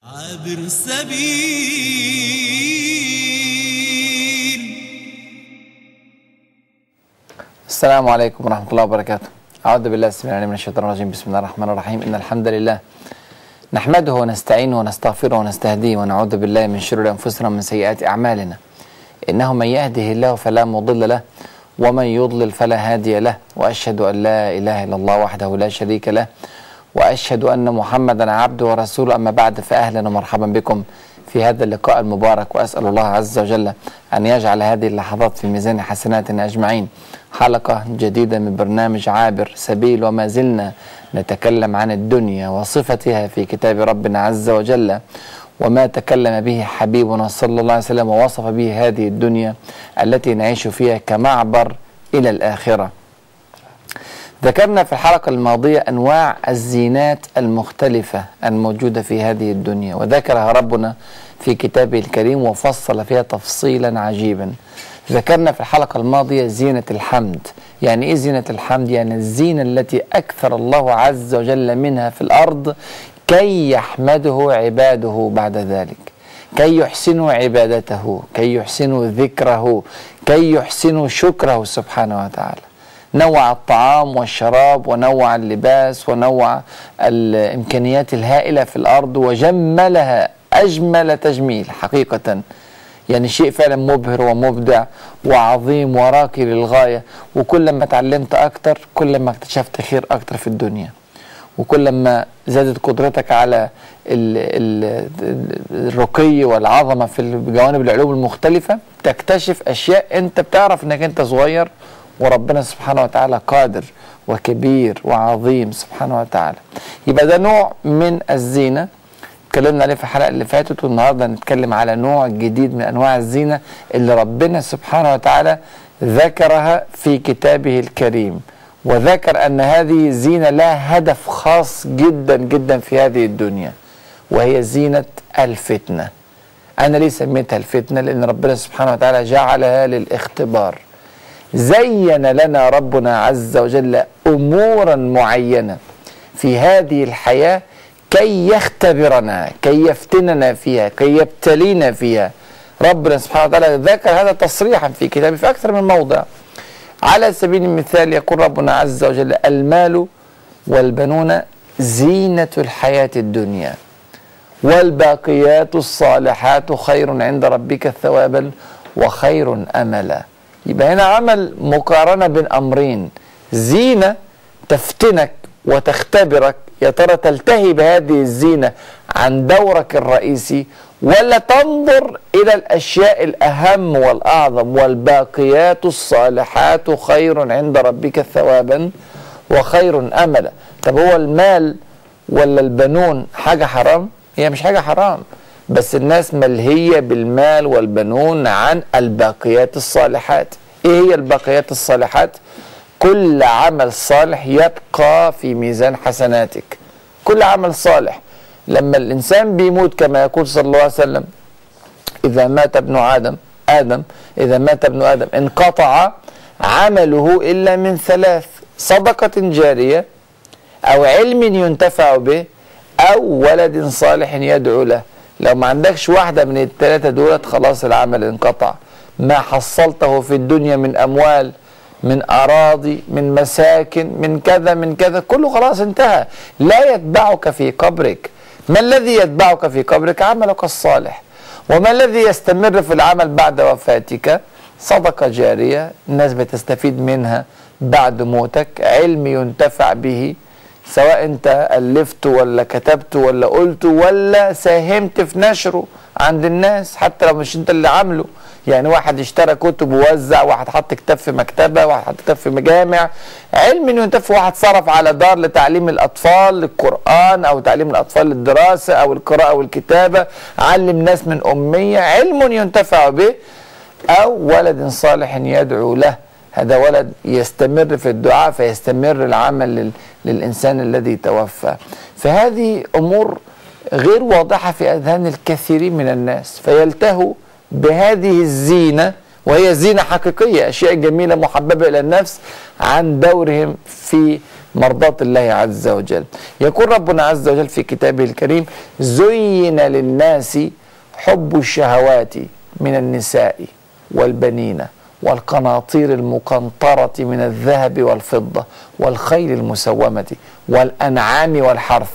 عابر السبيل السلام عليكم ورحمة الله وبركاته أعوذ بالله السميع العليم من الشيطان الرجيم بسم الله الرحمن الرحيم إن الحمد لله نحمده ونستعينه ونستغفره ونستهديه ونعوذ بالله من شرور أنفسنا ومن سيئات أعمالنا إنه من يهده الله فلا مضل له ومن يضلل فلا هادي له وأشهد أن لا إله إلا الله وحده لا شريك له وأشهد أن محمدا عبده ورسوله أما بعد فأهلا ومرحبا بكم في هذا اللقاء المبارك وأسأل الله عز وجل أن يجعل هذه اللحظات في ميزان حسناتنا أجمعين حلقة جديدة من برنامج عابر سبيل وما زلنا نتكلم عن الدنيا وصفتها في كتاب ربنا عز وجل وما تكلم به حبيبنا صلى الله عليه وسلم ووصف به هذه الدنيا التي نعيش فيها كمعبر إلى الآخرة ذكرنا في الحلقة الماضية أنواع الزينات المختلفة الموجودة في هذه الدنيا وذكرها ربنا في كتابه الكريم وفصل فيها تفصيلا عجيبا ذكرنا في الحلقة الماضية زينة الحمد يعني إيه زينة الحمد؟ يعني الزينة التي أكثر الله عز وجل منها في الأرض كي يحمده عباده بعد ذلك كي يحسنوا عبادته كي يحسنوا ذكره كي يحسنوا شكره سبحانه وتعالى نوع الطعام والشراب ونوع اللباس ونوع الامكانيات الهائله في الارض وجملها اجمل تجميل حقيقه يعني شيء فعلا مبهر ومبدع وعظيم وراقي للغايه وكل ما اتعلمت اكتر كل ما اكتشفت خير اكتر في الدنيا وكل ما زادت قدرتك على ال ال الرقي والعظمه في جوانب العلوم المختلفه تكتشف اشياء انت بتعرف انك انت صغير وربنا سبحانه وتعالى قادر وكبير وعظيم سبحانه وتعالى يبقى ده نوع من الزينه اتكلمنا عليه في الحلقه اللي فاتت والنهارده هنتكلم على نوع جديد من انواع الزينه اللي ربنا سبحانه وتعالى ذكرها في كتابه الكريم وذكر ان هذه زينه لها هدف خاص جدا جدا في هذه الدنيا وهي زينه الفتنه انا ليه سميتها الفتنه لان ربنا سبحانه وتعالى جعلها للاختبار زين لنا ربنا عز وجل امورا معينه في هذه الحياه كي يختبرنا كي يفتننا فيها كي يبتلينا فيها ربنا سبحانه وتعالى ذكر هذا تصريحا في كتابه في اكثر من موضع على سبيل المثال يقول ربنا عز وجل المال والبنون زينه الحياه الدنيا والباقيات الصالحات خير عند ربك ثوابا وخير املا يبقى هنا عمل مقارنة بين أمرين زينة تفتنك وتختبرك يا ترى تلتهي بهذه الزينة عن دورك الرئيسي ولا تنظر إلى الأشياء الأهم والأعظم والباقيات الصالحات خير عند ربك ثوابا وخير أملا طب هو المال ولا البنون حاجة حرام هي مش حاجة حرام بس الناس ملهية بالمال والبنون عن الباقيات الصالحات ايه هي الباقيات الصالحات كل عمل صالح يبقى في ميزان حسناتك كل عمل صالح لما الانسان بيموت كما يقول صلى الله عليه وسلم اذا مات ابن ادم ادم اذا مات ابن ادم انقطع عمله الا من ثلاث صدقه جاريه او علم ينتفع به او ولد صالح يدعو له لو ما عندكش واحدة من الثلاثة دولت خلاص العمل انقطع ما حصلته في الدنيا من أموال من أراضي من مساكن من كذا من كذا كله خلاص انتهى لا يتبعك في قبرك ما الذي يتبعك في قبرك عملك الصالح وما الذي يستمر في العمل بعد وفاتك صدقة جارية الناس بتستفيد منها بعد موتك علم ينتفع به سواء انت الفت ولا كتبت ولا قلت ولا ساهمت في نشره عند الناس حتى لو مش انت اللي عامله يعني واحد اشترى كتب ووزع واحد حط كتاب في مكتبه واحد حط كتاب في مجامع علم انه ينتفع واحد صرف على دار لتعليم الاطفال للقران او تعليم الاطفال للدراسه او القراءه والكتابه علم ناس من اميه علم ينتفع به او ولد صالح يدعو له هذا ولد يستمر في الدعاء فيستمر العمل لل... للإنسان الذي توفى فهذه أمور غير واضحة في أذهان الكثيرين من الناس فيلتهوا بهذه الزينة وهي زينة حقيقية أشياء جميلة محببة إلى النفس عن دورهم في مرضاة الله عز وجل يقول ربنا عز وجل في كتابه الكريم زين للناس حب الشهوات من النساء والبنين والقناطير المقنطرة من الذهب والفضة والخيل المسومة والأنعام والحرث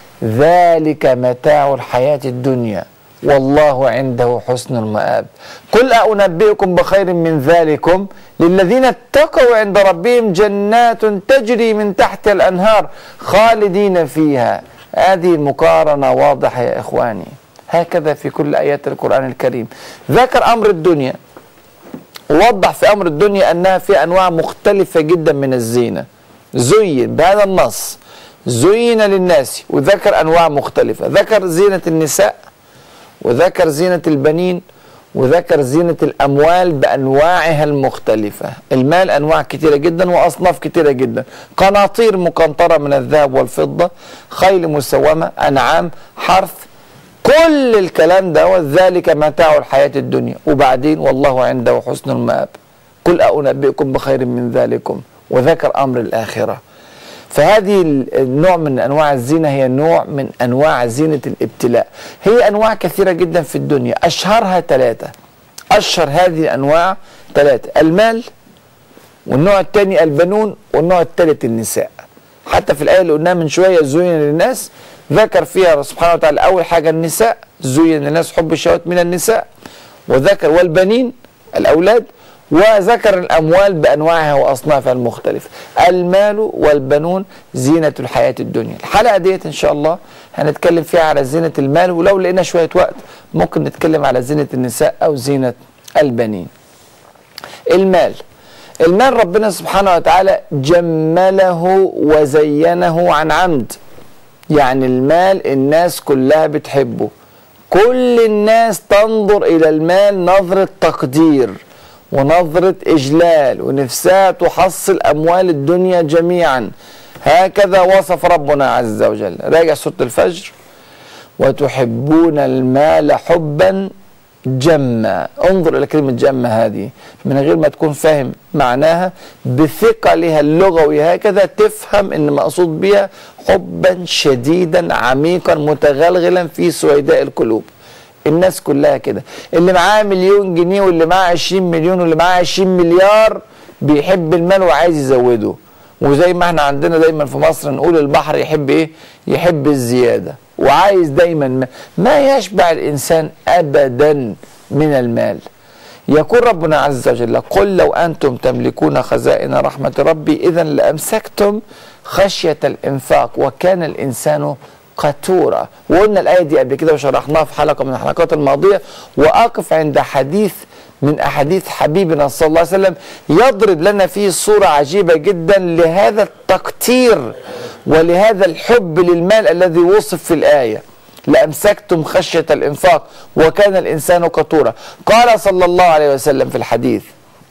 ذلك متاع الحياة الدنيا والله عنده حسن المآب قل أنبئكم بخير من ذلكم للذين اتقوا عند ربهم جنات تجري من تحت الأنهار خالدين فيها هذه المقارنة واضحة يا إخواني هكذا في كل آيات القرآن الكريم ذكر أمر الدنيا ووضح في أمر الدنيا أنها في أنواع مختلفة جدا من الزينة زين بهذا النص زين للناس وذكر أنواع مختلفة ذكر زينة النساء وذكر زينة البنين وذكر زينة الأموال بأنواعها المختلفة المال أنواع كثيرة جدا وأصناف كثيرة جدا قناطير مقنطرة من الذهب والفضة خيل مسومة أنعام حرث كل الكلام ده ذلك متاع الحياة الدنيا وبعدين والله عنده حسن المآب قل أنبئكم بخير من ذلكم وذكر أمر الآخرة فهذه النوع من انواع الزينه هي نوع من انواع زينه الابتلاء هي انواع كثيره جدا في الدنيا اشهرها ثلاثه اشهر هذه الانواع ثلاثه المال والنوع الثاني البنون والنوع الثالث النساء حتى في الايه اللي قلناها من شويه زين للناس ذكر فيها سبحانه وتعالى اول حاجه النساء زين للناس حب الشهوات من النساء وذكر والبنين الاولاد وذكر الأموال بأنواعها وأصنافها المختلفة المال والبنون زينة الحياة الدنيا الحلقة ديت إن شاء الله هنتكلم فيها على زينة المال ولو لقينا شوية وقت ممكن نتكلم على زينة النساء أو زينة البنين المال المال ربنا سبحانه وتعالى جمله وزينه عن عمد يعني المال الناس كلها بتحبه كل الناس تنظر إلى المال نظرة تقدير ونظرة إجلال ونفسها تحصل أموال الدنيا جميعا هكذا وصف ربنا عز وجل راجع سورة الفجر وتحبون المال حبا جما انظر إلى كلمة جما هذه من غير ما تكون فاهم معناها بثقلها اللغوي هكذا تفهم ان مقصود بها حبا شديدا عميقا متغلغلا في سويداء القلوب الناس كلها كده اللي معاه مليون جنيه واللي معاه 20 مليون واللي معاه 20 مليار بيحب المال وعايز يزوده وزي ما احنا عندنا دايما في مصر نقول البحر يحب ايه يحب الزياده وعايز دايما ما, ما يشبع الانسان ابدا من المال يقول ربنا عز وجل قل لو انتم تملكون خزائن رحمه ربي اذا لامسكتم خشيه الانفاق وكان الانسان قتورة وقلنا الآية دي قبل كده وشرحناها في حلقة من الحلقات الماضية وأقف عند حديث من أحاديث حبيبنا صلى الله عليه وسلم يضرب لنا فيه صورة عجيبة جدا لهذا التقتير ولهذا الحب للمال الذي وصف في الآية لأمسكتم خشية الإنفاق وكان الإنسان قتورا قال صلى الله عليه وسلم في الحديث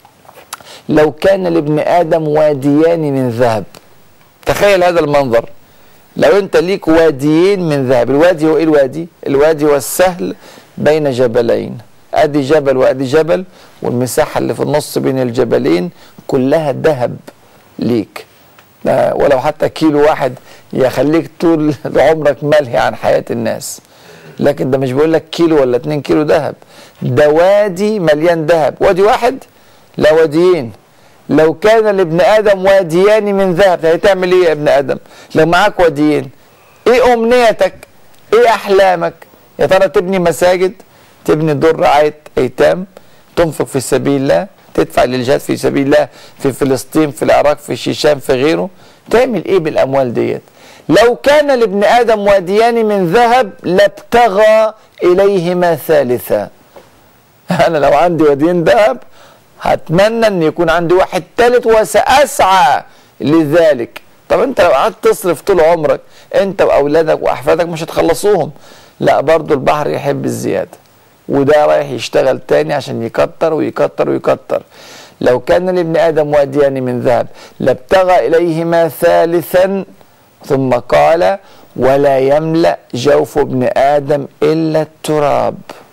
لو كان لابن آدم واديان من ذهب تخيل هذا المنظر لو انت ليك واديين من ذهب الوادي هو ايه الوادي الوادي هو السهل بين جبلين ادي جبل وادي جبل والمساحة اللي في النص بين الجبلين كلها ذهب ليك ولو حتى كيلو واحد يخليك طول عمرك ملهي عن حياة الناس لكن ده مش بيقول لك كيلو ولا اتنين كيلو ذهب ده وادي مليان ذهب وادي واحد لا واديين لو كان لابن ادم واديان من ذهب هتعمل ايه يا ابن ادم لو معاك واديين ايه امنيتك ايه احلامك يا ترى تبني مساجد تبني دور رعايه ايتام تنفق في سبيل الله تدفع للجهاد في سبيل الله في فلسطين في العراق في الشيشان في غيره تعمل ايه بالاموال ديت لو كان لابن ادم واديان من ذهب لابتغى اليهما ثالثا انا لو عندي واديين ذهب هتمنى ان يكون عندي واحد ثالث وساسعى لذلك طب انت لو قعدت تصرف طول عمرك انت واولادك واحفادك مش هتخلصوهم لا برضو البحر يحب الزياده وده رايح يشتغل تاني عشان يكتر ويكتر ويكتر لو كان لابن ادم واديان من ذهب لابتغى اليهما ثالثا ثم قال ولا يملا جوف ابن ادم الا التراب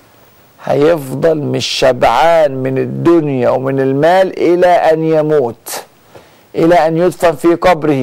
هيفضل مش شبعان من الدنيا ومن المال الى ان يموت الى ان يدفن في قبره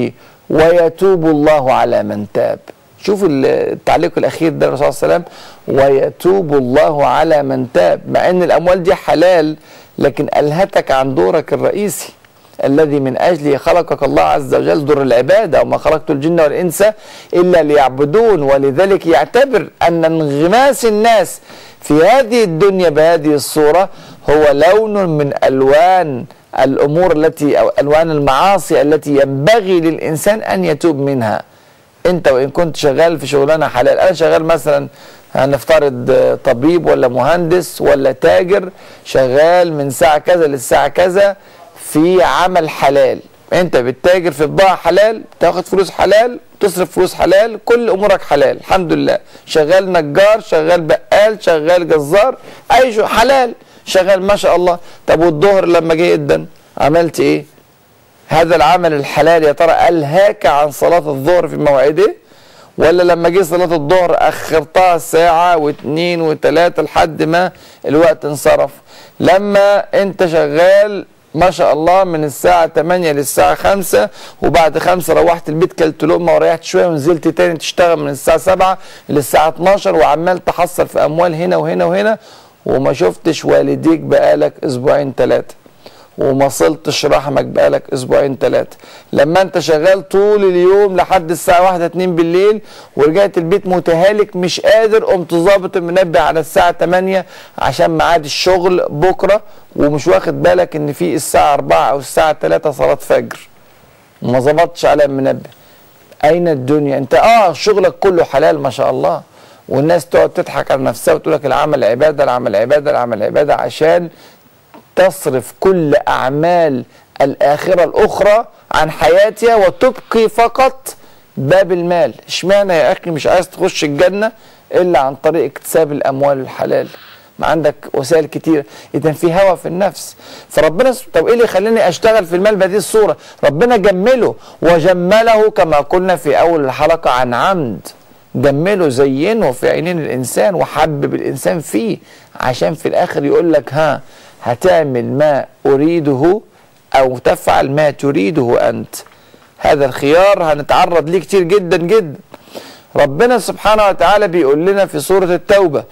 ويتوب الله على من تاب شوف التعليق الاخير ده الرسول صلى الله عليه وسلم ويتوب الله على من تاب مع ان الاموال دي حلال لكن الهتك عن دورك الرئيسي الذي من اجله خلقك الله عز وجل دور العباده وما خلقت الجن والانس الا ليعبدون ولذلك يعتبر ان انغماس الناس في هذه الدنيا بهذه الصوره هو لون من الوان الامور التي او الوان المعاصي التي ينبغي للانسان ان يتوب منها انت وان كنت شغال في شغلانه حلال انا شغال مثلا هنفترض طبيب ولا مهندس ولا تاجر شغال من ساعه كذا للساعه كذا في عمل حلال انت بتتاجر في بضاعه حلال تاخد فلوس حلال تصرف فلوس حلال كل امورك حلال الحمد لله شغال نجار شغال بقال شغال جزار اي حلال شغال ما شاء الله طب والظهر لما جه جدا عملت ايه هذا العمل الحلال يا ترى ألهاك عن صلاة الظهر في موعده ولا لما جه صلاة الظهر أخرتها ساعة واثنين وثلاثة لحد ما الوقت انصرف لما أنت شغال ما شاء الله من الساعة 8 للساعة 5 وبعد 5 روحت البيت كلت لقمة وريحت شوية ونزلت تاني تشتغل من الساعة 7 للساعة 12 وعمال تحصل في أموال هنا وهنا وهنا وما شفتش والديك بقالك أسبوعين ثلاثة وما صلتش رحمك بقالك اسبوعين ثلاثه لما انت شغال طول اليوم لحد الساعه واحدة اتنين بالليل ورجعت البيت متهالك مش قادر قمت ظابط المنبه على الساعه 8 عشان ميعاد الشغل بكره ومش واخد بالك ان في الساعه 4 او الساعه 3 صلاه فجر وما ظبطتش على المنبه اين الدنيا انت اه شغلك كله حلال ما شاء الله والناس تقعد تضحك على نفسها وتقول لك العمل عباده العمل عباده العمل عباده عشان تصرف كل أعمال الآخرة الأخرى عن حياتها وتبقي فقط باب المال اشمعنى يا أخي مش عايز تخش الجنة إلا عن طريق اكتساب الأموال الحلال ما عندك وسائل كتير اذا في هوى في النفس فربنا طب ايه اللي يخليني اشتغل في المال بهذه الصوره ربنا جمله وجمله كما قلنا في اول الحلقه عن عمد جمله زينه في عينين الانسان وحبب الانسان فيه عشان في الاخر يقول لك ها هتعمل ما أريده أو تفعل ما تريده أنت هذا الخيار هنتعرض ليه كتير جدا جدا ربنا سبحانه وتعالى بيقول لنا في سورة التوبة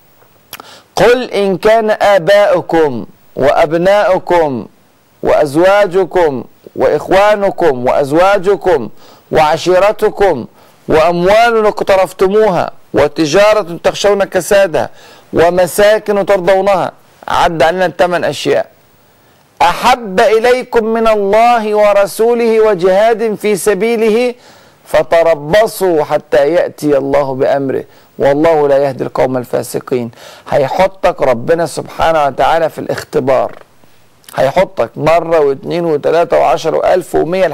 قل إن كان آباؤكم وأبناؤكم وأزواجكم وإخوانكم وأزواجكم وعشيرتكم وأموال اقترفتموها وتجارة تخشون كسادها ومساكن ترضونها عد علينا الثمان أشياء أحب إليكم من الله ورسوله وجهاد في سبيله فتربصوا حتى يأتي الله بأمره والله لا يهدي القوم الفاسقين هيحطك ربنا سبحانه وتعالى في الاختبار هيحطك مرة واثنين وثلاثة وعشر وألف ومية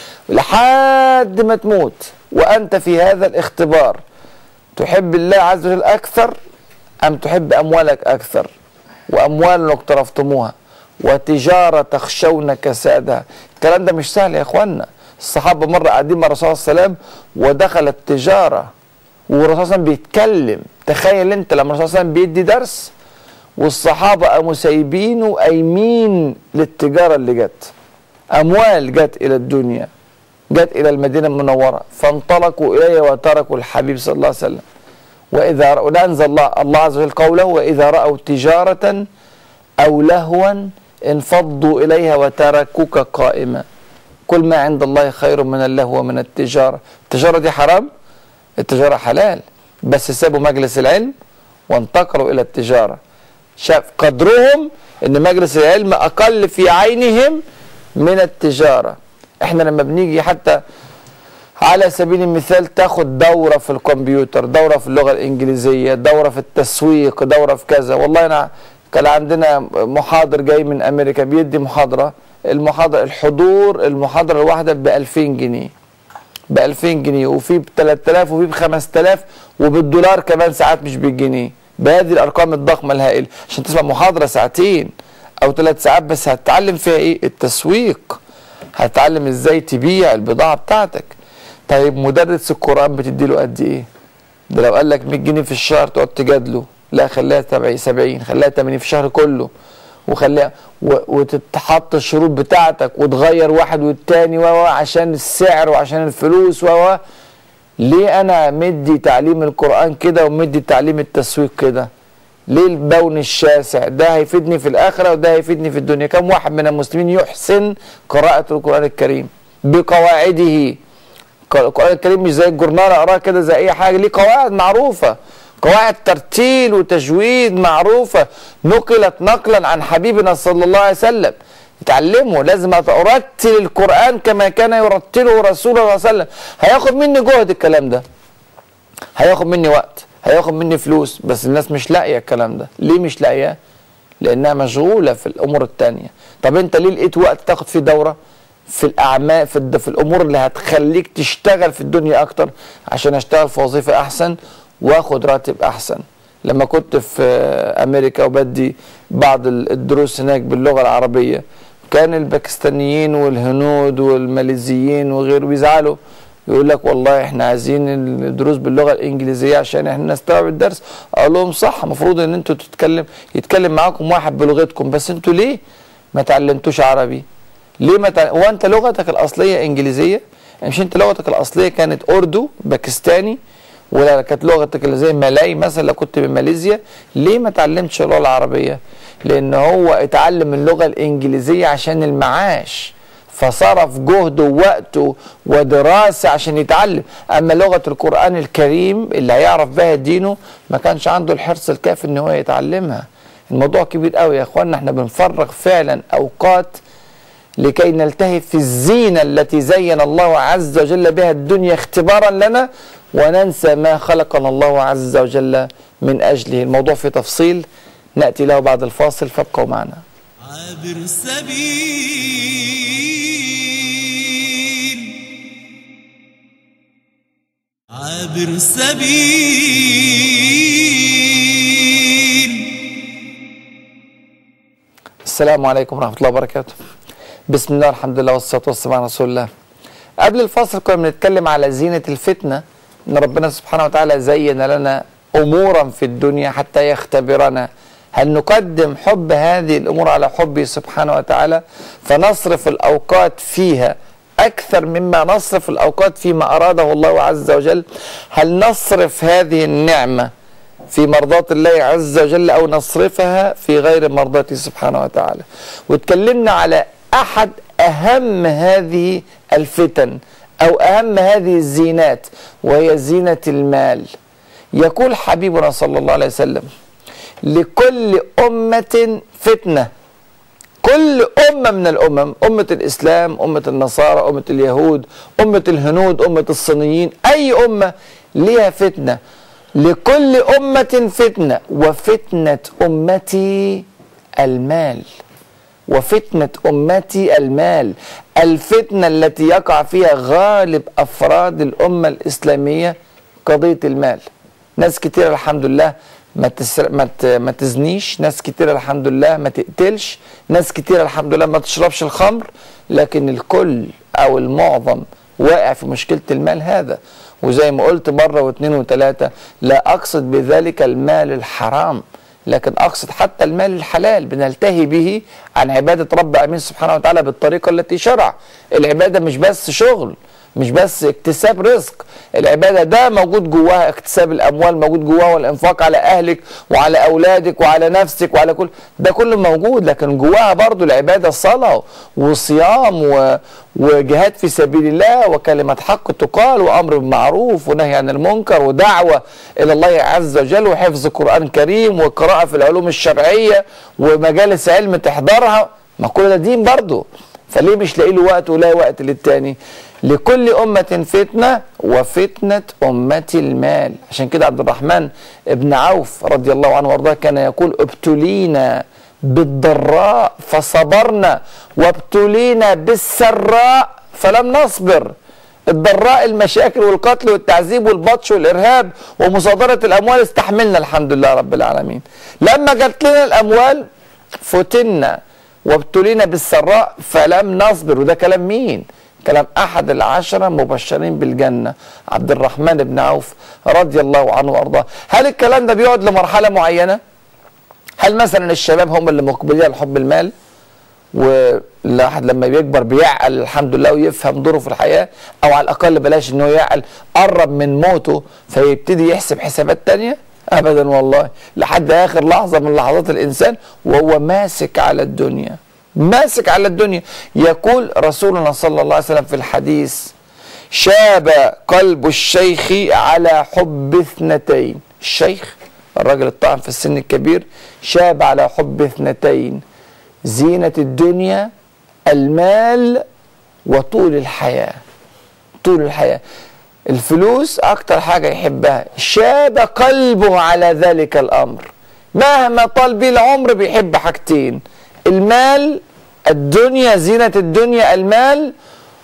لحد ما تموت وأنت في هذا الاختبار تحب الله عز وجل أكثر أم تحب أموالك أكثر وأموال اقترفتموها وتجارة تخشون كسادها الكلام ده مش سهل يا إخوانا الصحابة مرة قاعدين مع الرسول صلى الله عليه وسلم ودخلت تجارة والرسول صلى الله عليه وسلم بيتكلم تخيل انت لما الرسول صلى الله عليه وسلم بيدي درس والصحابة قاموا سايبين وقايمين للتجارة اللي جت أموال جت إلى الدنيا جت إلى المدينة المنورة فانطلقوا إليه وتركوا الحبيب صلى الله عليه وسلم وإذا رأوا أنزل الله, الله عز وجل قوله وإذا رأوا تجارة أو لهوا انفضوا إليها وتركوك قائما كل ما عند الله خير من اللهو ومن التجارة التجارة دي حرام التجارة حلال بس سابوا مجلس العلم وانتقلوا إلى التجارة شاف قدرهم ان مجلس العلم اقل في عينهم من التجاره احنا لما بنيجي حتى على سبيل المثال تاخد دورة في الكمبيوتر دورة في اللغة الإنجليزية دورة في التسويق دورة في كذا والله أنا كان عندنا محاضر جاي من أمريكا بيدي محاضرة المحاضرة الحضور المحاضرة الواحدة ب 2000 جنيه ب 2000 جنيه وفي ب 3000 وفي ب 5000 وبالدولار كمان ساعات مش بالجنيه بهذه الأرقام الضخمة الهائلة عشان تسمع محاضرة ساعتين أو ثلاث ساعات بس هتتعلم فيها إيه التسويق هتتعلم إزاي تبيع البضاعة بتاعتك طيب مدرس القرآن بتدي له قد ايه؟ ده لو قال لك 100 جنيه في الشهر تقعد تجادله لا خليها 70 70 خليها 80 في الشهر كله وخليها و- وتتحط الشروط بتاعتك وتغير واحد والتاني و و عشان السعر وعشان الفلوس و و ليه انا مدي تعليم القرآن كده ومدي تعليم التسويق كده ليه البون الشاسع ده هيفيدني في الآخرة وده هيفيدني في الدنيا كم واحد من المسلمين يحسن قراءة القرآن الكريم بقواعده القرآن الكريم مش زي الجورنال اقراه كده زي اي حاجة ليه قواعد معروفة قواعد ترتيل وتجويد معروفة نقلت نقلا عن حبيبنا صلى الله عليه وسلم اتعلموا لازم ارتل القرآن كما كان يرتله رسول الله صلى الله عليه وسلم هياخد مني جهد الكلام ده هياخد مني وقت هياخد مني فلوس بس الناس مش لاقيه الكلام ده ليه مش لاقياه لانها مشغوله في الامور التانية طب انت ليه لقيت وقت تاخد فيه دوره في الاعمال في, الد- في الامور اللي هتخليك تشتغل في الدنيا اكتر عشان اشتغل في وظيفه احسن واخد راتب احسن لما كنت في امريكا وبدي بعض ال- الدروس هناك باللغه العربيه كان الباكستانيين والهنود والماليزيين وغيره بيزعلوا يقول لك والله احنا عايزين الدروس باللغه الانجليزيه عشان احنا نستوعب الدرس اقول لهم صح المفروض ان انتوا تتكلم يتكلم معاكم واحد بلغتكم بس انتوا ليه ما تعلمتوش عربي ليه ما تع... هو انت لغتك الاصليه انجليزيه مش انت لغتك الاصليه كانت اردو باكستاني ولا كانت لغتك اللي زي مالاي مثلا لو كنت من ماليزيا ليه ما تعلمتش اللغه العربيه لان هو اتعلم اللغه الانجليزيه عشان المعاش فصرف جهده ووقته ودراسة عشان يتعلم أما لغة القرآن الكريم اللي هيعرف بها دينه ما كانش عنده الحرص الكافي إن هو يتعلمها الموضوع كبير قوي يا اخوانا احنا بنفرغ فعلا أوقات لكي نلتهف في الزينة التي زين الله عز وجل بها الدنيا اختبارا لنا وننسى ما خلقنا الله عز وجل من أجله الموضوع في تفصيل نأتي له بعد الفاصل فابقوا معنا عابر سبيل عابر سبيل السلام عليكم ورحمة الله وبركاته بسم الله الحمد لله والصلاة والسلام على رسول الله قبل الفاصل كنا بنتكلم على زينة الفتنة ان ربنا سبحانه وتعالى زين لنا امورا في الدنيا حتى يختبرنا هل نقدم حب هذه الامور على حبه سبحانه وتعالى فنصرف الاوقات فيها اكثر مما نصرف الاوقات فيما اراده الله عز وجل هل نصرف هذه النعمه في مرضاة الله عز وجل أو نصرفها في غير مرضاته سبحانه وتعالى واتكلمنا على أحد أهم هذه الفتن أو أهم هذه الزينات وهي زينة المال يقول حبيبنا صلى الله عليه وسلم لكل أمة فتنة كل أمة من الأمم أمة الإسلام أمة النصارى أمة اليهود أمة الهنود أمة الصينيين أي أمة ليها فتنة لكل أمة فتنة وفتنة أمتي المال وفتنة أمتي المال الفتنة التي يقع فيها غالب أفراد الأمة الإسلامية قضية المال ناس كتير الحمد لله ما تسر... ما, ت... ما تزنيش ناس كتير الحمد لله ما تقتلش ناس كتير الحمد لله ما تشربش الخمر لكن الكل او المعظم واقع في مشكلة المال هذا وزي ما قلت مرة واثنين وثلاثة لا اقصد بذلك المال الحرام لكن اقصد حتى المال الحلال بنلتهي به عن عبادة رب امين سبحانه وتعالى بالطريقة التي شرع العبادة مش بس شغل مش بس اكتساب رزق العبادة ده موجود جواها اكتساب الأموال موجود جواها والإنفاق على أهلك وعلى أولادك وعلى نفسك وعلى كل ده كله موجود لكن جواها برضو العبادة صلاة وصيام و... وجهاد في سبيل الله وكلمة حق تقال وأمر بالمعروف ونهي عن المنكر ودعوة إلى الله عز وجل وحفظ قرآن كريم وقراءة في العلوم الشرعية ومجالس علم تحضرها ما كل ده دين برضو فليه مش لاقي له وقت ولا وقت للتاني لكل أمة فتنة وفتنة أمتي المال عشان كده عبد الرحمن ابن عوف رضي الله عنه وارضاه كان يقول ابتلينا بالضراء فصبرنا وابتلينا بالسراء فلم نصبر الضراء المشاكل والقتل والتعذيب والبطش والإرهاب ومصادرة الأموال استحملنا الحمد لله رب العالمين لما جات لنا الأموال فتنا وابتلينا بالسراء فلم نصبر وده كلام مين كلام احد العشره مبشرين بالجنه عبد الرحمن بن عوف رضي الله عنه وارضاه هل الكلام ده بيقعد لمرحله معينه هل مثلا الشباب هم اللي مقبلين على حب المال والواحد لما بيكبر بيعقل الحمد لله ويفهم دوره في الحياه او على الاقل بلاش انه يعقل قرب من موته فيبتدي يحسب حسابات تانية ابدا والله لحد اخر لحظه من لحظات الانسان وهو ماسك على الدنيا ماسك على الدنيا يقول رسولنا صلى الله عليه وسلم في الحديث شاب قلب الشيخ على حب اثنتين الشيخ الراجل الطاعن في السن الكبير شاب على حب اثنتين زينة الدنيا المال وطول الحياة طول الحياة الفلوس أكتر حاجة يحبها شاب قلبه على ذلك الأمر مهما طال بيه العمر بيحب حاجتين المال الدنيا زينة الدنيا المال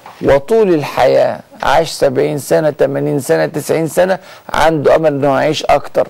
وطول الحياة عاش سبعين سنة تمانين سنة تسعين سنة عنده أمل أنه يعيش أكتر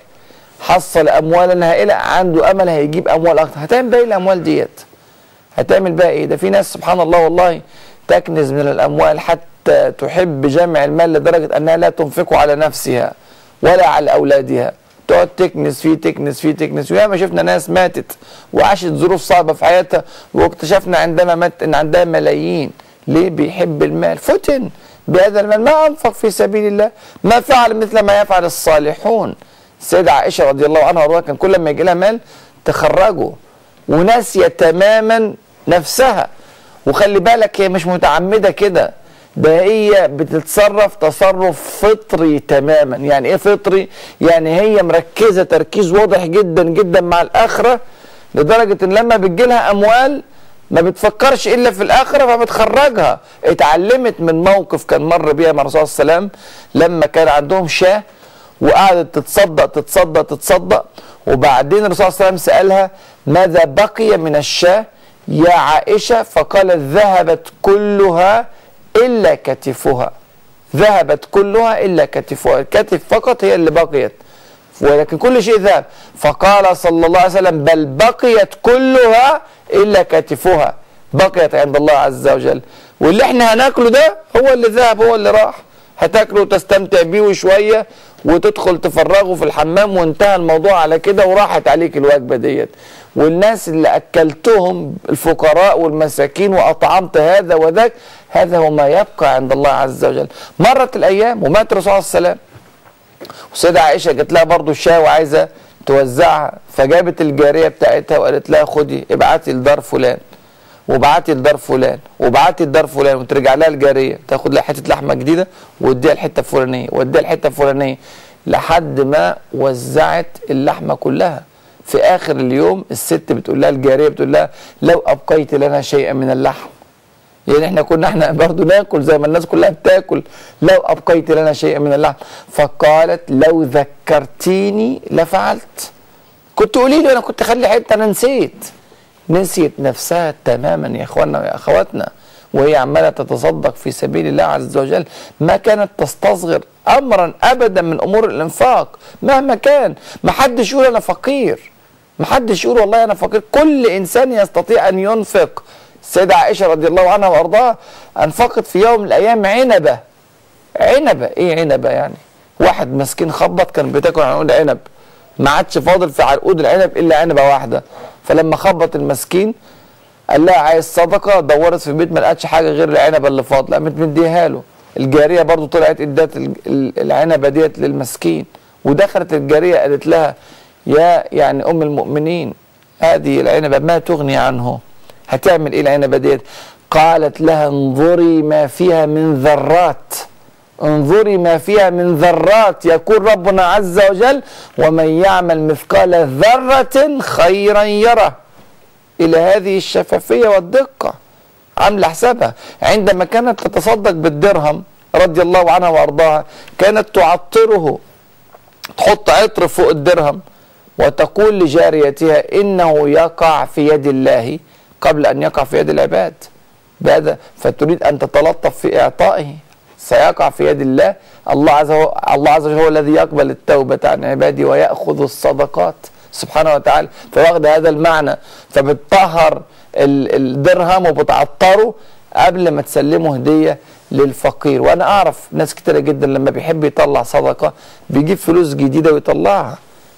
حصل أموالا هائلة عنده أمل هيجيب أموال أكتر هتعمل بقى الأموال ديت هتعمل بقى إيه ده في ناس سبحان الله والله تكنز من الأموال حتى تحب جمع المال لدرجة أنها لا تنفقه على نفسها ولا على أولادها تقعد تكنس فيه تكنس فيه تكنس فيه ما شفنا ناس ماتت وعاشت ظروف صعبة في حياتها واكتشفنا عندما مات أن عندها ملايين ليه بيحب المال فتن بهذا المال ما أنفق في سبيل الله ما فعل مثل ما يفعل الصالحون السيدة عائشة رضي الله عنها وارضاها كان كل ما يجي لها مال تخرجه وناسية تماما نفسها وخلي بالك هي مش متعمدة كده ده هي بتتصرف تصرف فطري تماما يعني ايه فطري يعني هي مركزة تركيز واضح جدا جدا مع الآخرة لدرجة ان لما بتجيلها أموال ما بتفكرش الا في الاخره فبتخرجها اتعلمت من موقف كان مر بيها مع الرسول صلى الله عليه وسلم لما كان عندهم شاه وقعدت تتصدق تتصدق تتصدق وبعدين الرسول صلى الله عليه وسلم سالها ماذا بقي من الشاه يا عائشه فقالت ذهبت كلها الا كتفها ذهبت كلها الا كتفها الكتف فقط هي اللي بقيت ولكن كل شيء ذهب فقال صلى الله عليه وسلم بل بقيت كلها الا كتفها بقيت عند الله عز وجل واللي احنا هناكله ده هو اللي ذهب هو اللي راح هتاكله وتستمتع بيه شويه وتدخل تفرغه في الحمام وانتهى الموضوع على كده وراحت عليك الوجبه ديت والناس اللي اكلتهم الفقراء والمساكين واطعمت هذا وذاك هذا هو ما يبقى عند الله عز وجل مرت الايام ومات الرسول صلى الله عليه وسلم والسيدة عائشة جت لها برضو الشاي وعايزة توزعها فجابت الجارية بتاعتها وقالت لها خدي ابعتي لدار فلان وابعتي لدار فلان وابعتي لدار فلان وترجع لها الجارية تاخد لها حتة لحمة جديدة واديها الحتة الفلانية واديها الحتة الفلانية لحد ما وزعت اللحمة كلها في آخر اليوم الست بتقول لها الجارية بتقول لها لو أبقيت لنا شيئا من اللحم يعني احنا كنا احنا برضه ناكل زي ما الناس كلها بتاكل لو ابقيت لنا شيئا من اللحم فقالت لو ذكرتيني لفعلت كنت قولي لي انا كنت اخلي حته انا نسيت نسيت نفسها تماما يا اخواننا ويا اخواتنا وهي عماله تتصدق في سبيل الله عز وجل ما كانت تستصغر امرا ابدا من امور الانفاق مهما كان ما حدش يقول انا فقير ما حدش يقول والله انا فقير كل انسان يستطيع ان ينفق السيدة عائشة رضي الله عنها وارضاها انفقت في يوم من الايام عنبة عنبة ايه عنبة يعني واحد مسكين خبط كان بتاكل عنقود عنب ما عادش فاضل في عنقود العنب الا عنبة واحدة فلما خبط المسكين قال لها عايز صدقة دورت في البيت ما لقتش حاجة غير العنبة اللي فاضلة قامت مديها له الجارية برضو طلعت ادت العنبة ديت للمسكين ودخلت الجارية قالت لها يا يعني ام المؤمنين هذه العنبة ما تغني عنه هتعمل ايه العنبه ديت قالت لها انظري ما فيها من ذرات انظري ما فيها من ذرات يقول ربنا عز وجل ومن يعمل مثقال ذرة خيرا يره إلى هذه الشفافية والدقة عاملة حسابها عندما كانت تتصدق بالدرهم رضي الله عنها وأرضاها كانت تعطره تحط عطر فوق الدرهم وتقول لجاريتها إنه يقع في يد الله قبل ان يقع في يد العباد بهذا فتريد ان تتلطف في اعطائه سيقع في يد الله الله عز وجل الله عز وجل هو الذي يقبل التوبه عن عباده وياخذ الصدقات سبحانه وتعالى فواخد هذا المعنى فبتطهر الدرهم وبتعطره قبل ما تسلمه هديه للفقير وانا اعرف ناس كتيره جدا لما بيحب يطلع صدقه بيجيب فلوس جديده ويطلعها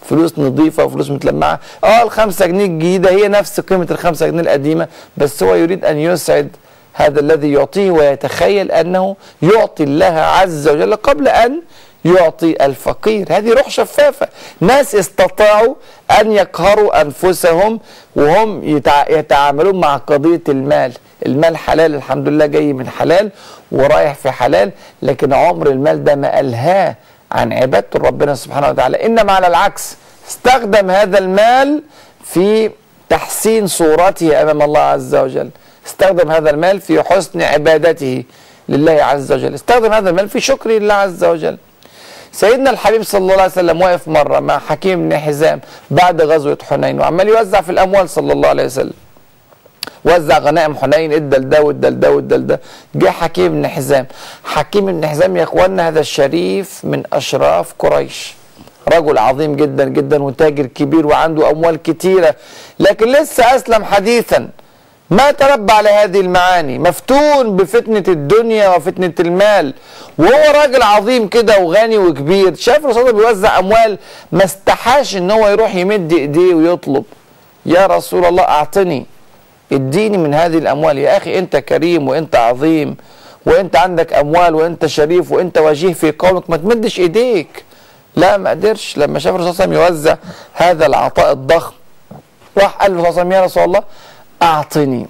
فلوس نظيفة وفلوس متلمعة اه الخمسة جنيه الجديدة هي نفس قيمة الخمسة جنيه القديمة بس هو يريد أن يسعد هذا الذي يعطيه ويتخيل أنه يعطي الله عز وجل قبل أن يعطي الفقير هذه روح شفافة ناس استطاعوا أن يقهروا أنفسهم وهم يتع... يتعاملون مع قضية المال المال حلال الحمد لله جاي من حلال ورايح في حلال لكن عمر المال ده ما ألهاه عن عبادة ربنا سبحانه وتعالى إنما على العكس استخدم هذا المال في تحسين صورته أمام الله عز وجل استخدم هذا المال في حسن عبادته لله عز وجل استخدم هذا المال في شكر لله عز وجل سيدنا الحبيب صلى الله عليه وسلم واقف مرة مع حكيم بن حزام بعد غزوة حنين وعمال يوزع في الأموال صلى الله عليه وسلم وزع غنائم حنين ادى لده وادى لده وادى لده جه حكيم بن حزام حكيم بن حزام يا اخوانا هذا الشريف من اشراف قريش رجل عظيم جدا جدا وتاجر كبير وعنده اموال كتيره لكن لسه اسلم حديثا ما تربى على هذه المعاني مفتون بفتنة الدنيا وفتنة المال وهو راجل عظيم كده وغني وكبير شاف الرسول بيوزع أموال ما استحاش إن هو يروح يمد إيديه ويطلب يا رسول الله أعطني اديني من هذه الأموال يا أخي أنت كريم وأنت عظيم وأنت عندك أموال وأنت شريف وأنت وجيه في قومك ما تمدش إيديك لا ما قدرش لما شاف الرسول صلى الله عليه وسلم يوزع هذا العطاء الضخم راح قال له صلى الله عليه وسلم يا رسول الله أعطني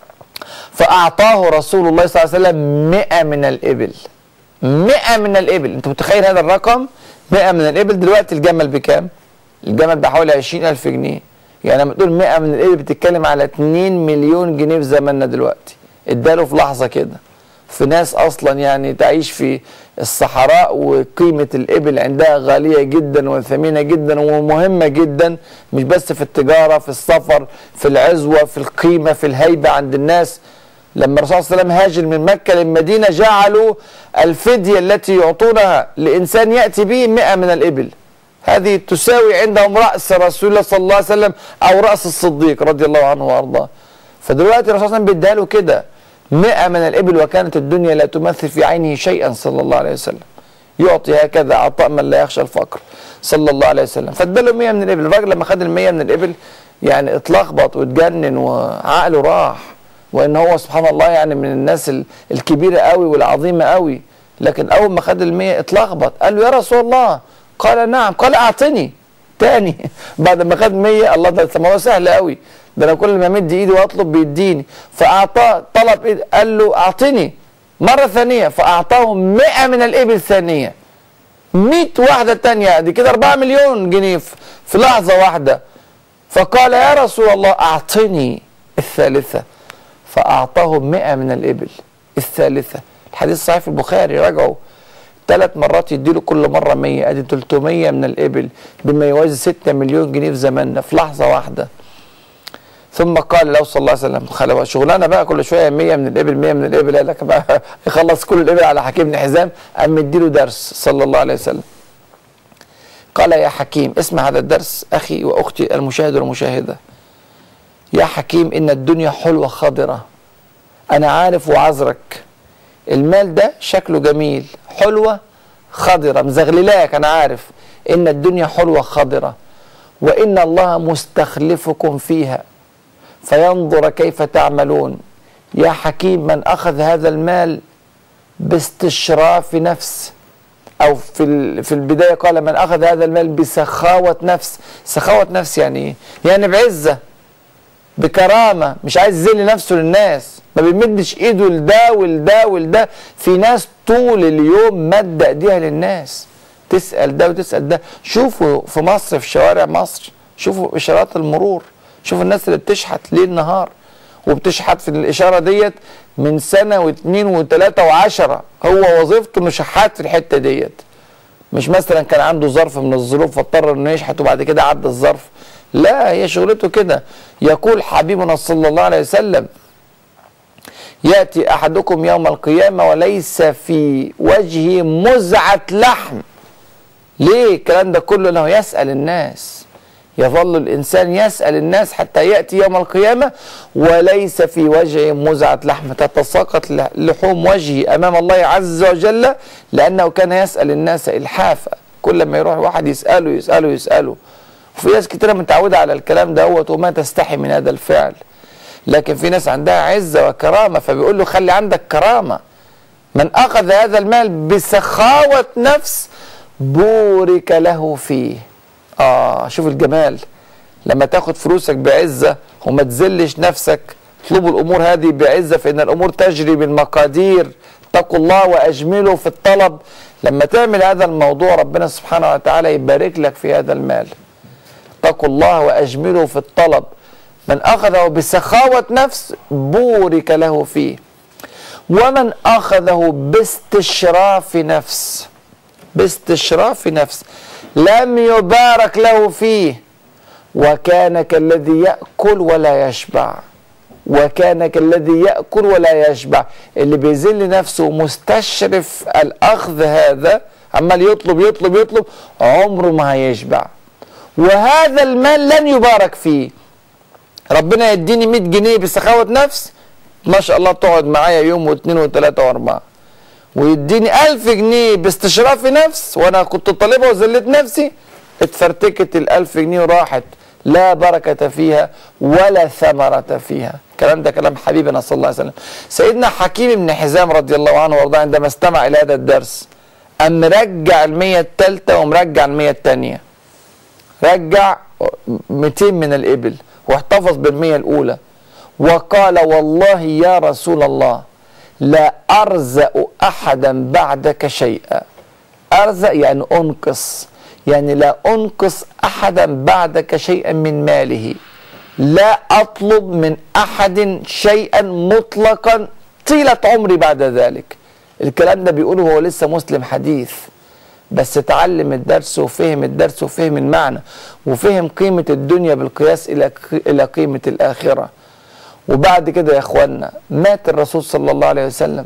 فأعطاه رسول الله صلى الله عليه وسلم مئة من الإبل مئة من الإبل أنت متخيل هذا الرقم مئة من الإبل دلوقتي الجمل بكام الجمل بحوالي عشرين ألف جنيه يعني لما تقول مئة من الإبل بتتكلم على 2 مليون جنيه في زماننا دلوقتي اداله في لحظة كده في ناس أصلا يعني تعيش في الصحراء وقيمة الإبل عندها غالية جدا وثمينة جدا ومهمة جدا مش بس في التجارة في السفر في العزوة في القيمة في الهيبة عند الناس لما الرسول صلى الله عليه وسلم هاجر من مكة للمدينة جعلوا الفدية التي يعطونها لإنسان يأتي به مئة من الإبل هذه تساوي عندهم رأس رسول الله صلى الله عليه وسلم أو رأس الصديق رضي الله عنه وأرضاه فدلوقتي الرسول صلى الله عليه وسلم بيديها له كده مئة من الإبل وكانت الدنيا لا تمثل في عينه شيئا صلى الله عليه وسلم يعطي هكذا عطاء من لا يخشى الفقر صلى الله عليه وسلم فاداله 100 من الإبل الراجل لما خد ال 100 من الإبل يعني اتلخبط واتجنن وعقله راح وان هو سبحان الله يعني من الناس الكبيره قوي والعظيمه قوي لكن اول ما خد المية اتلخبط قال له يا رسول الله قال نعم قال اعطني تاني بعد ما خد مية الله ده الموضوع سهل قوي ده انا كل ما امد ايدي واطلب بيديني فاعطاه طلب إيد قال له اعطني مره ثانيه فاعطاه 100 من الابل ثانيه 100 واحده تانية دي كده 4 مليون جنيه في لحظه واحده فقال يا رسول الله اعطني الثالثه فأعطاه مئة من الإبل الثالثة الحديث صحيح في البخاري راجعوا ثلاث مرات يديله كل مرة مية أدي 300 من الإبل بما يوازي 6 مليون جنيه في زماننا في لحظة واحدة ثم قال له صلى الله عليه وسلم خلوا شغلانه بقى كل شويه 100 من الابل 100 من الابل قال لك بقى يخلص كل الابل على حكيم بن حزام قام مديله درس صلى الله عليه وسلم قال يا حكيم اسمع هذا الدرس اخي واختي المشاهد والمشاهده يا حكيم ان الدنيا حلوه خضره انا عارف وعذرك المال ده شكله جميل حلوه خضره مزغللاك انا عارف ان الدنيا حلوه خضره وان الله مستخلفكم فيها فينظر كيف تعملون يا حكيم من اخذ هذا المال باستشراف نفس او في في البدايه قال من اخذ هذا المال بسخاوه نفس سخاوه نفس يعني ايه يعني بعزه بكرامه مش عايز يذل نفسه للناس ما بيمدش ايده لده ولده ولده في ناس طول اليوم مد ايديها للناس تسال ده وتسال ده شوفوا في مصر في شوارع مصر شوفوا اشارات المرور شوفوا الناس اللي بتشحت ليل نهار وبتشحت في الاشاره ديت من سنه واثنين وثلاثه وعشره هو وظيفته انه شحات في الحته ديت مش مثلا كان عنده ظرف من الظروف فاضطر انه يشحت وبعد كده عدى الظرف لا هي شغلته كده يقول حبيبنا صلى الله عليه وسلم ياتي احدكم يوم القيامه وليس في وجهه مزعه لحم ليه الكلام ده كله انه يسال الناس يظل الانسان يسال الناس حتى ياتي يوم القيامه وليس في وجهه مزعه لحم تتساقط لحوم وجهه امام الله عز وجل لانه كان يسال الناس الحافه كل ما يروح واحد يساله يساله يساله وفي ناس كتيرة متعودة على الكلام دوت وما تستحي من هذا الفعل لكن في ناس عندها عزة وكرامة فبيقول له خلي عندك كرامة من أخذ هذا المال بسخاوة نفس بورك له فيه آه شوف الجمال لما تاخد فلوسك بعزة وما تذلش نفسك اطلبوا الأمور هذه بعزة فإن الأمور تجري بالمقادير اتقوا الله وأجملوا في الطلب لما تعمل هذا الموضوع ربنا سبحانه وتعالى يبارك لك في هذا المال اتقوا الله وأجملوا في الطلب من أخذه بسخاوة نفس بورك له فيه ومن أخذه باستشراف نفس باستشراف نفس لم يبارك له فيه وكان كالذي يأكل ولا يشبع وكان كالذي يأكل ولا يشبع اللي بيذل نفسه مستشرف الأخذ هذا عمال يطلب يطلب يطلب عمره ما هيشبع وهذا المال لن يبارك فيه ربنا يديني 100 جنيه بسخاوة نفس ما شاء الله تقعد معايا يوم واثنين وثلاثة واربعة ويديني ألف جنيه باستشراف نفس وأنا كنت طالبها وذلت نفسي اتفرتكت الألف جنيه وراحت لا بركة فيها ولا ثمرة فيها الكلام ده كلام حبيبنا صلى الله عليه وسلم سيدنا حكيم بن حزام رضي الله عنه وارضاه عندما استمع إلى هذا الدرس أم مرجع المية الثالثة ومرجع المية الثانية رجع 200 من الإبل واحتفظ بالمية الأولى وقال والله يا رسول الله لا أرزق أحدا بعدك شيئا أرزق يعني أنقص يعني لا أنقص أحدا بعدك شيئا من ماله لا أطلب من أحد شيئا مطلقا طيلة عمري بعد ذلك الكلام ده بيقوله هو لسه مسلم حديث بس اتعلم الدرس وفهم الدرس وفهم المعنى وفهم قيمة الدنيا بالقياس إلى إلى قيمة الآخرة وبعد كده يا إخوانا مات الرسول صلى الله عليه وسلم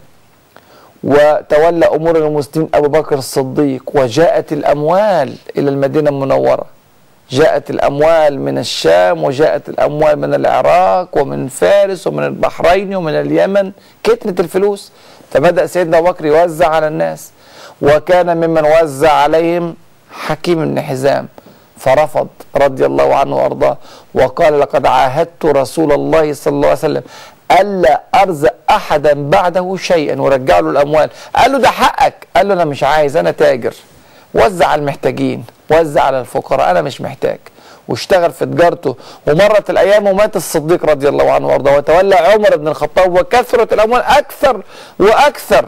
وتولى أمور المسلمين أبو بكر الصديق وجاءت الأموال إلى المدينة المنورة جاءت الأموال من الشام وجاءت الأموال من العراق ومن فارس ومن البحرين ومن اليمن كترة الفلوس فبدأ سيدنا أبو بكر يوزع على الناس وكان ممن وزع عليهم حكيم بن حزام فرفض رضي الله عنه وارضاه وقال لقد عاهدت رسول الله صلى الله عليه وسلم الا ارزق احدا بعده شيئا ورجع له الاموال قال له ده حقك قال له انا مش عايز انا تاجر وزع على المحتاجين وزع على الفقراء انا مش محتاج واشتغل في تجارته ومرت الايام ومات الصديق رضي الله عنه وارضاه وتولى عمر بن الخطاب وكثرت الاموال اكثر واكثر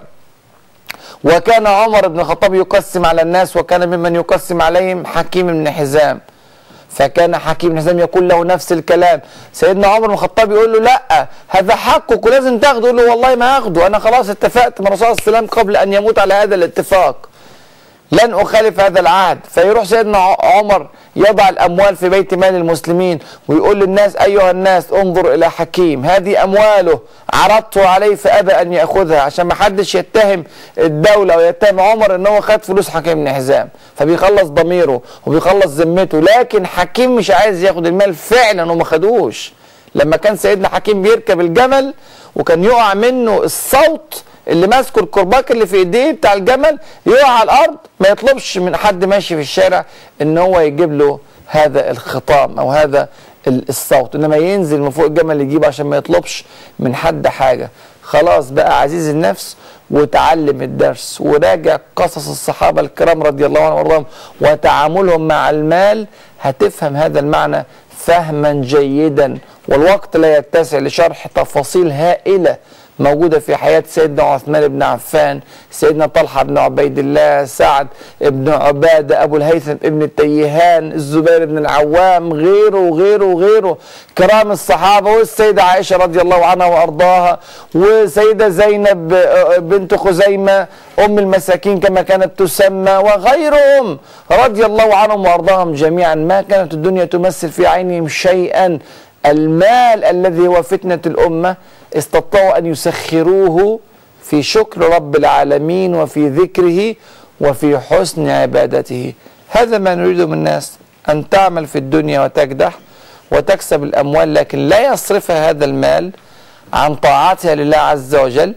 وكان عمر بن الخطاب يقسم على الناس وكان ممن يقسم عليهم حكيم بن حزام فكان حكيم بن حزام يقول له نفس الكلام سيدنا عمر بن الخطاب يقول له لا هذا حقك ولازم تاخده يقول له والله ما هاخده انا خلاص اتفقت مع الرسول صلى الله عليه وسلم قبل ان يموت على هذا الاتفاق لن أخالف هذا العهد فيروح سيدنا عمر يضع الأموال في بيت مال المسلمين ويقول للناس أيها الناس انظر إلى حكيم هذه أمواله عرضته عليه فأبى أن يأخذها عشان ما حدش يتهم الدولة ويتهم عمر أن هو خد فلوس حكيم بن حزام فبيخلص ضميره وبيخلص ذمته لكن حكيم مش عايز ياخد المال فعلا وما خدوش لما كان سيدنا حكيم بيركب الجمل وكان يقع منه الصوت اللي ماسكه الكرباك اللي في ايديه بتاع الجمل يقع على الارض ما يطلبش من حد ماشي في الشارع ان هو يجيب له هذا الخطام او هذا الصوت انما ينزل من فوق الجمل يجيبه عشان ما يطلبش من حد حاجه خلاص بقى عزيز النفس وتعلم الدرس وراجع قصص الصحابه الكرام رضي الله عنهم وارضاهم وتعاملهم مع المال هتفهم هذا المعنى فهما جيدا والوقت لا يتسع لشرح تفاصيل هائله موجودة في حياة سيدنا عثمان بن عفان سيدنا طلحة بن عبيد الله سعد بن عبادة أبو الهيثم بن التيهان الزبير بن العوام غيره وغيره وغيره كرام الصحابة والسيدة عائشة رضي الله عنها وأرضاها وسيدة زينب بنت خزيمة أم المساكين كما كانت تسمى وغيرهم رضي الله عنهم وأرضاهم جميعا ما كانت الدنيا تمثل في عينهم شيئا المال الذي هو فتنة الأمة استطاعوا أن يسخروه في شكر رب العالمين وفي ذكره وفي حسن عبادته هذا ما نريده من الناس أن تعمل في الدنيا وتكدح وتكسب الأموال لكن لا يصرفها هذا المال عن طاعتها لله عز وجل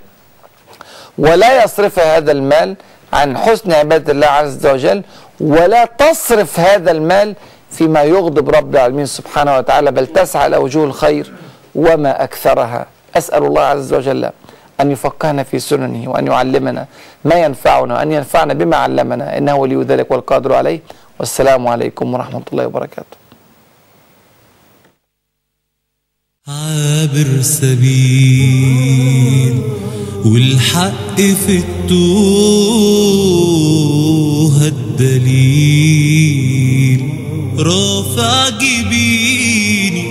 ولا يصرفها هذا المال عن حسن عبادة الله عز وجل ولا تصرف هذا المال فيما يغضب رب العالمين سبحانه وتعالى بل تسعى إلى وجوه الخير وما أكثرها أسأل الله عز وجل أن يفقهنا في سننه وأن يعلمنا ما ينفعنا وأن ينفعنا بما علمنا إنه ولي ذلك والقادر عليه والسلام عليكم ورحمة الله وبركاته عابر سبيل والحق في التوه الدليل رافع جبيني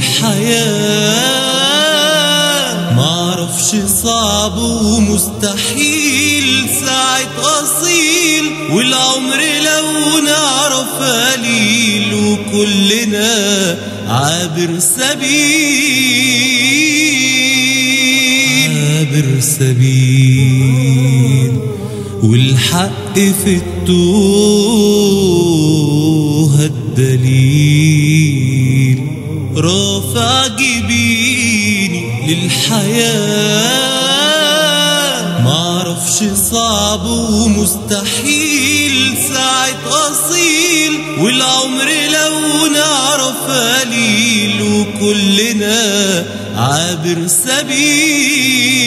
للحياة معرفش صعب ومستحيل ساعة أصيل والعمر لو نعرف قليل وكلنا عابر سبيل عابر سبيل والحق في التوه الدليل رافع جبيني للحياة معرفش صعب ومستحيل ساعة أصيل والعمر لو نعرف قليل وكلنا عابر سبيل